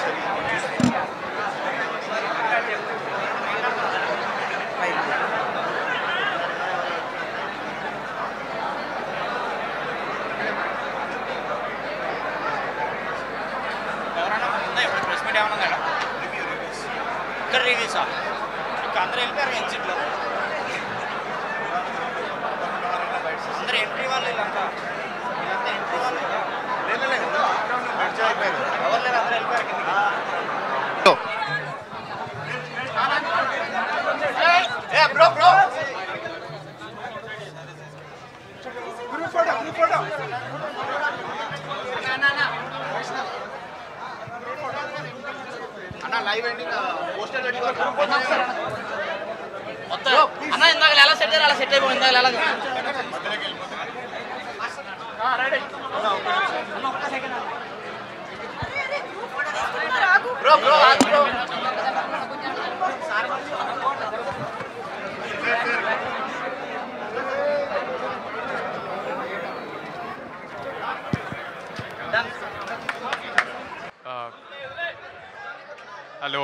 ఎవరైనా ఉందా ఇప్పుడు ప్రెస్ మీట్ ఏమైనా ఉందా ఇక్కడ రివ్యూసా ఇంకా అందరూ వెళ్ళిపోయారు ఎగ్జిట్లో అందరూ ఎంట్రీ వాళ్ళు వీళ్ళంతా వీళ్ళంతా ఎంట్రీ వాళ్ళు కదా ఎవరు లేరు అందరూ వెళ్ళిపోయారు కిందకి. ఏ బ్రో బ్రో అన్న లైవ్ ఎండింగ్ పోస్టర్ మొత్తం అన్న ఇందాక ఎలా సెట్ అయ్యారు అలా సెట్ అయిపోయి ఇందాక ఎలా బ్రో బ్రో బ్రో హలో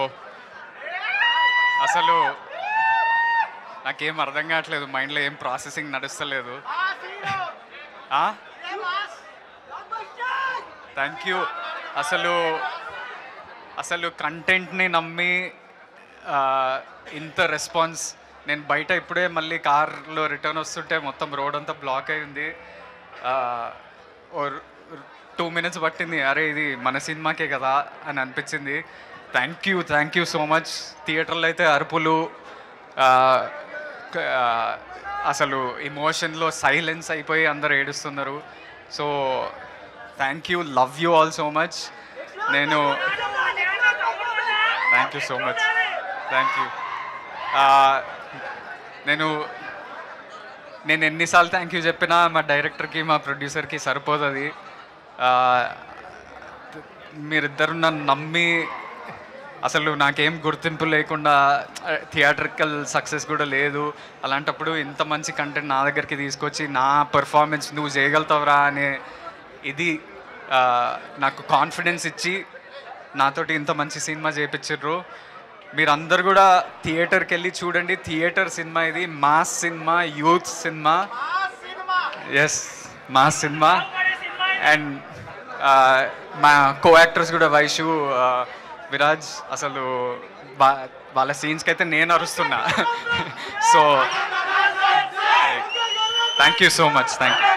అసలు నాకేం అర్థం కావట్లేదు మైండ్లో ఏం ప్రాసెసింగ్ నడుస్తలేదు థ్యాంక్ యూ అసలు అసలు కంటెంట్ని నమ్మి ఆ, ఇంత రెస్పాన్స్ నేను బయట ఇప్పుడే మళ్ళీ కార్లో రిటర్న్ వస్తుంటే మొత్తం రోడ్ అంతా బ్లాక్ అయింది టూ మినిట్స్ పట్టింది అరే ఇది మన సినిమాకే కదా అని అనిపించింది thank you thank you so much థియేటర్లో అయితే అరుపులు ఆ, క- ఆ, అసలు ఇమోషన్లో సైలెన్స్ అయిపోయి అందరు ఏడుస్తున్నారు so thank you love you all so much నేను thank you so much thank you నేను నేను ఎన్నిసార్లు థ్యాంక్ యూ చెప్పినా మా డైరెక్టర్కి మా ప్రొడ్యూసర్కి సరిపోదు అది ఆ, మీరిద్దరు నన్ను నమ్మి అసలు నాకేం గుర్తింపు లేకుండా థియేటర్కల్ సక్సెస్ కూడా లేదు అలాంటప్పుడు ఇంత మంచి కంటెంట్ నా దగ్గరికి తీసుకొచ్చి నా పర్ఫార్మెన్స్ నువ్వు చేయగలుగుతావురా అనే ఇది ఆ, నాకు కాన్ఫిడెన్స్ ఇచ్చి నాతోటి ఇంత మంచి సినిమా చేయించారు మీరందరూ కూడా థియేటర్కి వెళ్ళి చూడండి థియేటర్ సినిమా ఇది మాస్ సినిమా యూత్ సినిమా ఎస్ మాస్ సినిమా అండ్ మా కో యాక్టర్స్ కూడా వైషు ఆ, విరాజ్ అసలు వా- వాళ్ళ సీన్స్కి అయితే నేను అరుస్తున్నా so thank you so much thank you